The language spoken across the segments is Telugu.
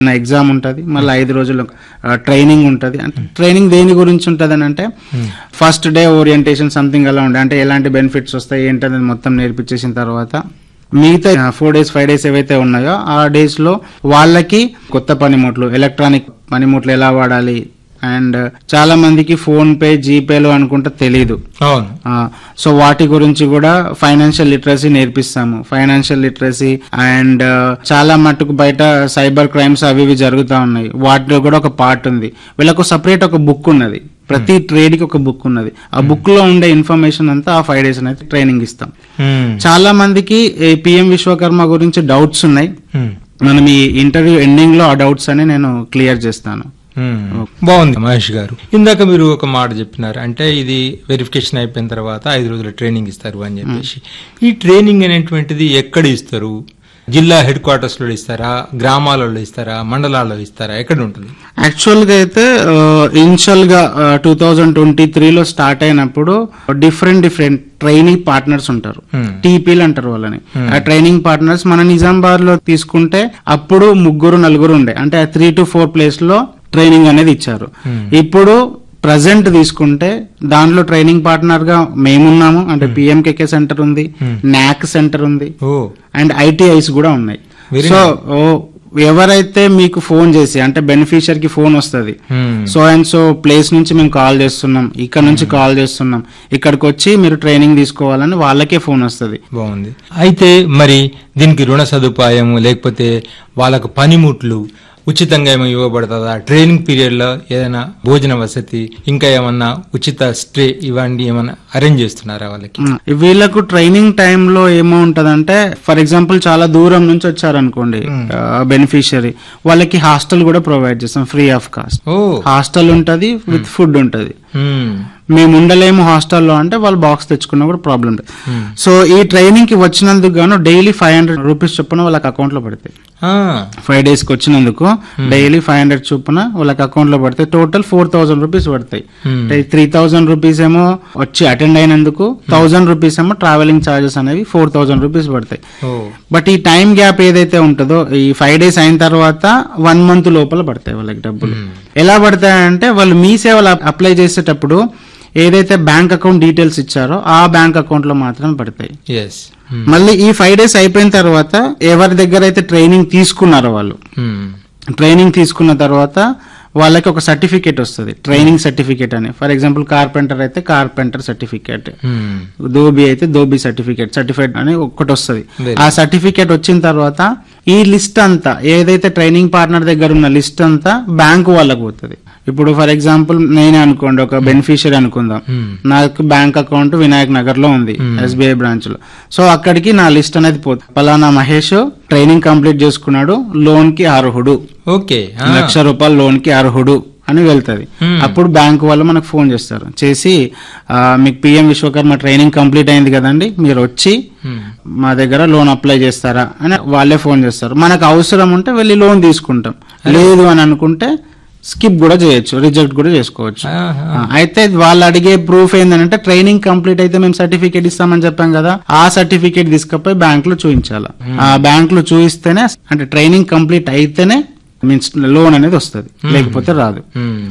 నా ఎగ్జామ్ ఉంటుంది మళ్ళీ ఐదు రోజులు ట్రైనింగ్ ఉంటుంది అంటే ట్రైనింగ్ దేని గురించి ఉంటుంది అని అంటే ఫస్ట్ డే ఓరియంటేషన్ సంథింగ్ అలా ఉండే అంటే ఎలాంటి బెనిఫిట్స్ వస్తాయి ఏంటనేది మొత్తం నేర్పించేసిన తర్వాత మిగతా ఫోర్ డేస్ ఫైవ్ డేస్ ఏవైతే ఉన్నాయో ఆ డేస్ లో వాళ్ళకి కొత్త పనిముట్లు ఎలక్ట్రానిక్ పనిముట్లు ఎలా వాడాలి అండ్ చాలా మందికి ఫోన్ పే జీపేలు అనుకుంటే తెలీదు అవును ఆ, సో వాటి గురించి కూడా ఫైనాన్షియల్ లిటరసీ నేర్పిస్తాము ఫైనాన్షియల్ లిటరసీ అండ్ చాలా మట్టుకు బయట సైబర్ క్రైమ్స్ అవి ఇవి జరుగుతూ ఉన్నాయి వాటిలో కూడా ఒక పార్ట్ ఉంది వీళ్ళకు సపరేట్ ఒక బుక్ ఉన్నది ప్రతి ట్రేడ్ కి ఒక బుక్ ఉన్నది ఆ బుక్ లో ఉండే ఇన్ఫర్మేషన్ అంతా ఆ ఫైవ్ డేస్ అయితే ట్రైనింగ్ ఇస్తాం మ్మ్. చాలా మందికి పిఎం విశ్వకర్మ గురించి డౌట్స్ ఉన్నాయి మ్మ్. మనం ఈ ఇంటర్వ్యూ ఎండింగ్ లో ఆ డౌట్స్ అని నేను క్లియర్ చేస్తాను మ్మ్. బాగుంది మహేష్ గారు ఇందాక మీరు ఒక మాట చెప్పినారు అంటే ఇది వెరిఫికేషన్ అయిపోయిన తర్వాత ఐదు రోజుల ట్రైనింగ్ ఇస్తారు అని చెప్పేసి ఈ ట్రైనింగ్ అనేటువంటిది ఎక్కడ ఇస్తారు జిల్లా హెడ్ క్వార్టర్స్ లో ఇస్తారా గ్రామాలలో ఇస్తారా మండలాల్లో ఇస్తారా ఎక్కడ ఉంటుంది యాక్చువల్ గా అయితే ఇనిషియల్ గా టూ థౌజండ్ ట్వంటీ త్రీలో స్టార్ట్ అయినప్పుడు డిఫరెంట్ డిఫరెంట్ ట్రైనింగ్ పార్ట్నర్స్ ఉంటారు Hmm. టీపీలు అంటారు వాళ్ళని ఆ ట్రైనింగ్ పార్ట్నర్స్ మన నిజామాబాద్ లో తీసుకుంటే అప్పుడు ముగ్గురు నలుగురు ఉండే అంటే త్రీ టు ఫోర్ ప్లేస్ లో ట్రైనింగ్ అనేది ఇచ్చారు ఇప్పుడు ప్రజెంట్ తీసుకుంటే దాంట్లో ట్రైనింగ్ పార్ట్నర్ గా మేమున్నాము అంటే పిఎంకేకే సెంటర్ ఉంది నాక్ సెంటర్ ఉంది ఓ అండ్ ఐటీఐస్ కూడా ఉన్నాయి Very సో ఓ, ఎవరైతే మీకు ఫోన్ చేసి అంటే బెనిఫిషియర్ కి ఫోన్ వస్తుంది మ్మ్. సో అండ్ సో ప్లేస్ నుంచి మేము కాల్ చేస్తున్నాం ఇక్కడ నుంచి కాల్ చేస్తున్నాం ఇక్కడికి వచ్చి మీరు ట్రైనింగ్ తీసుకోవాలని వాళ్ళకే ఫోన్ వస్తుంది బాగుంది అయితే మరి దీనికి రుణ సదుపాయం లేకపోతే వాళ్ళకు పనిముట్లు ఉచితంగా ఏమో ఇవ్వబడుతుందా ట్రైనింగ్ పీరియడ్ లో ఏదైనా భోజన వసతి ఇంకా ఏమన్నా ఉచిత స్టే ఇవన్నీ ఏమన్నా అరేంజ్ చేస్తున్నారా వాళ్ళకి వీళ్ళకు ట్రైనింగ్ టైంలో ఏమో ఉంటదంటే ఫర్ ఎగ్జాంపుల్ చాలా దూరం నుంచి వచ్చారనుకోండి బెనిఫిషియరీ వాళ్ళకి హాస్టల్ కూడా ప్రొవైడ్ చేస్తాం ఫ్రీ ఆఫ్ కాస్ట్ ఓ హాస్టల్ ఉంటది విత్ ఫుడ్ ఉంటది మ్మ్. మేము ఉండలేము హాస్టల్లో అంటే వాళ్ళు బాక్స్ తెచ్చుకున్నా కూడా ప్రాబ్లం లేదు సో ఈ ట్రైనింగ్ కి వచ్చినందుకు గాను డైలీ ఫైవ్ హండ్రెడ్ రూపీస్ చొప్పున వాళ్ళకి అకౌంట్ లో పడతాయి ఆ, ఫైవ్ డేస్ కి వచ్చినందుకు డైలీ ఫైవ్ హండ్రెడ్ చొప్పున వాళ్ళకి అకౌంట్ లో పడతాయి టోటల్ ఫోర్ థౌసండ్ రూపీస్ పడతాయి Hmm. త్రీ థౌసండ్ రూపీస్ ఏమో వచ్చి అటెండ్ అయినందుకు థౌసండ్ రూపీస్ ఏమో ట్రావెలింగ్ చార్జెస్ అనేవి ఫోర్ థౌసండ్ రూపీస్ పడతాయి ఓ బట్ ఈ టైం గ్యాప్ ఏదైతే ఉంటుందో ఈ ఫైవ్ డేస్ అయిన తర్వాత వన్ మంత్ లోపల పడతాయి వాళ్ళకి డబ్బులు ఎలా పడతాయంటే వాళ్ళు మీ సేవలు అప్లై చేసేటప్పుడు ఏదైతే బ్యాంక్ అకౌంట్ డీటెయిల్స్ ఇచ్చారో ఆ బ్యాంక్ అకౌంట్ లో మాత్రమే పడతాయి ఎస్ మళ్ళీ ఈ ఫైవ్ డేస్ అయిపోయిన తర్వాత ఎవరి దగ్గర అయితే ట్రైనింగ్ తీసుకున్నారో వాళ్ళు ట్రైనింగ్ తీసుకున్న తర్వాత వాళ్ళకి ఒక సర్టిఫికేట్ వస్తుంది ట్రైనింగ్ సర్టిఫికేట్ అని ఫర్ ఎగ్జాంపుల్ కార్పెంటర్ అయితే కార్పెంటర్ సర్టిఫికేట్ దోబి అయితే దోబి సర్టిఫికేట్ సర్టిఫైడ్ అని ఒకటి వస్తుంది Very ఆ సర్టిఫికేట్ వచ్చిన తర్వాత ఈ లిస్ట్ అంతా ఏదైతే ట్రైనింగ్ పార్ట్నర్ దగ్గర ఉన్న లిస్ట్ అంతా బ్యాంకు వాళ్ళకు పోతుంది ఇప్పుడు ఫర్ ఎగ్జాంపుల్ నేనే అనుకోండి ఒక బెనిఫిషియరీ అనుకుందాం నాకు బ్యాంక్ అకౌంట్ వినాయక్ నగర్ లో ఉంది ఎస్బీఐ బ్రాంచ్ లో సో అక్కడికి నా లిస్ట్ అనేది పోతుంది పలానా మహేష్ ట్రైనింగ్ కంప్లీట్ చేసుకున్నాడు లోన్ కి అర్హుడు ఓకే లక్ష రూపాయల లోన్ కి అర్హుడు అని వెళ్తది Hmm. అప్పుడు బ్యాంక్ వాళ్ళు మనకు ఫోన్ చేస్తారు చేసి ఆ, మీకు పిఎం విశ్వకర్మ ట్రైనింగ్ కంప్లీట్ అయింది కదండి మీరు వచ్చి మా దగ్గర లోన్ అప్లై చేస్తారా అని వాళ్ళే ఫోన్ చేస్తారు మనకు అవసరం ఉంటే వెళ్ళి లోన్ తీసుకుంటాం లేదు అని అనుకుంటే స్కిప్ కూడా చేయొచ్చు రిజెక్ట్ కూడా చేసుకోవచ్చు ఆ, అయితే వాళ్ళు అడిగే ప్రూఫ్ ఏంటంటే ట్రైనింగ్ కంప్లీట్ అయితే మేము సర్టిఫికేట్ ఇస్తామని చెప్పాం కదా ఆ సర్టిఫికేట్ తీసుకపోయి బ్యాంక్ లో చూపించాలి ఆ బ్యాంక్ లో చూపిస్తేనే అంటే ట్రైనింగ్ కంప్లీట్ అయితేనే మీన్స్ లోన్ అనేది వస్తుంది లేకపోతే రాదు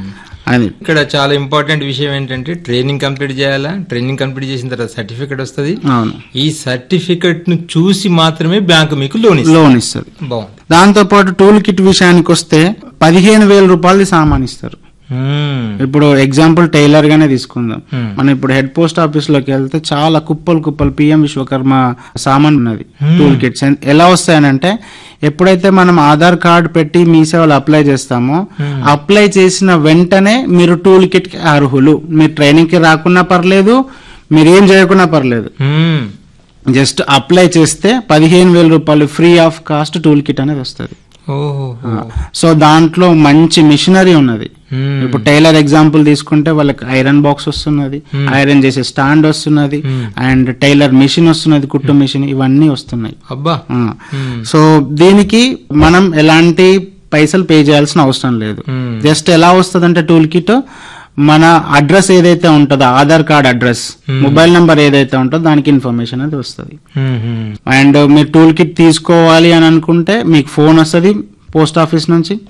అది ఇక్కడ చాలా ఇంపార్టెంట్ విషయం ఏంటంటే ట్రైనింగ్ కంప్లీట్ చేయాలా ట్రైనింగ్ కంప్లీట్ చేసిన తర్వాత సర్టిఫికేట్ వస్తుంది అవును ఈ సర్టిఫికెట్ ను చూసి మాత్రమే బ్యాంకు మీకు లోన్ ఇస్తుంది లోన్ ఇస్తుంది బాగుంది దాంతో పాటు టూల్ కిట్ విషయానికి వస్తే పదిహేను వేల రూపాయలది సామాన్ ఇస్తారు మ్మ్. ఇప్పుడు ఎగ్జాంపుల్ టైలర్ గానే తీసుకుందాం Hmm. మనం ఇప్పుడు హెడ్ పోస్ట్ ఆఫీస్ లోకి వెళ్తే చాలా కుప్పలు కుప్పలు పిఎం విశ్వకర్మ సామాన్ ఉన్నది Hmm. టూల్ కిట్స్ ఎలా వస్తాయనంటే ఎప్పుడైతే మనం ఆధార్ కార్డ్ పెట్టి మీ సేవలు అప్లై చేస్తామో Hmm. అప్లై చేసిన వెంటనే మీరు టూల్ కిట్ కి అర్హులు మీరు ట్రైనింగ్ కి రాకున్నా పర్లేదు మీరు ఏం చేయకున్నా పర్లేదు మ్మ్. జస్ట్ అప్లై చేస్తే పదిహేను వేల రూపాయలు free of cost tool kit అనేది వస్తుంది ఓహో సో దాంట్లో మంచి మిషనరీ ఉన్నది మ్మ్. ఇప్పుడు టైలర్ ఎగ్జాంపుల్ తీసుకుంటే వాళ్ళకి ఐరన్ బాక్స్ వస్తున్నది Hmm. ఐరన్ చేసే స్టాండ్ వస్తున్నది Hmm. అండ్ టైలర్ మిషన్ వస్తున్నది కుట్టు మిషన్ ఇవన్నీ వస్తున్నాయి అబ్బా ఆ. మ్మ్. సో దీనికి మనం ఎలాంటి పైసలు పే చేయాల్సిన అవసరం లేదు Hmm. జస్ట్ ఎలా వస్తుందంటే టూల్ కిట్ మన అడ్రస్ ఏదైతే ఉంటుందో Aadhaar card address Hmm. Mobile number ఏదైతే ఉంటుందో దానికి ఇన్ఫర్మేషన్ అనేది వస్తుంది మ్మ్. అండ్ మీరు టూల్ కిట్ తీసుకోవాలి అని అనుకుంటే మీకు ఫోన్ వస్తుంది పోస్ట్ ఆఫీస్ నుంచి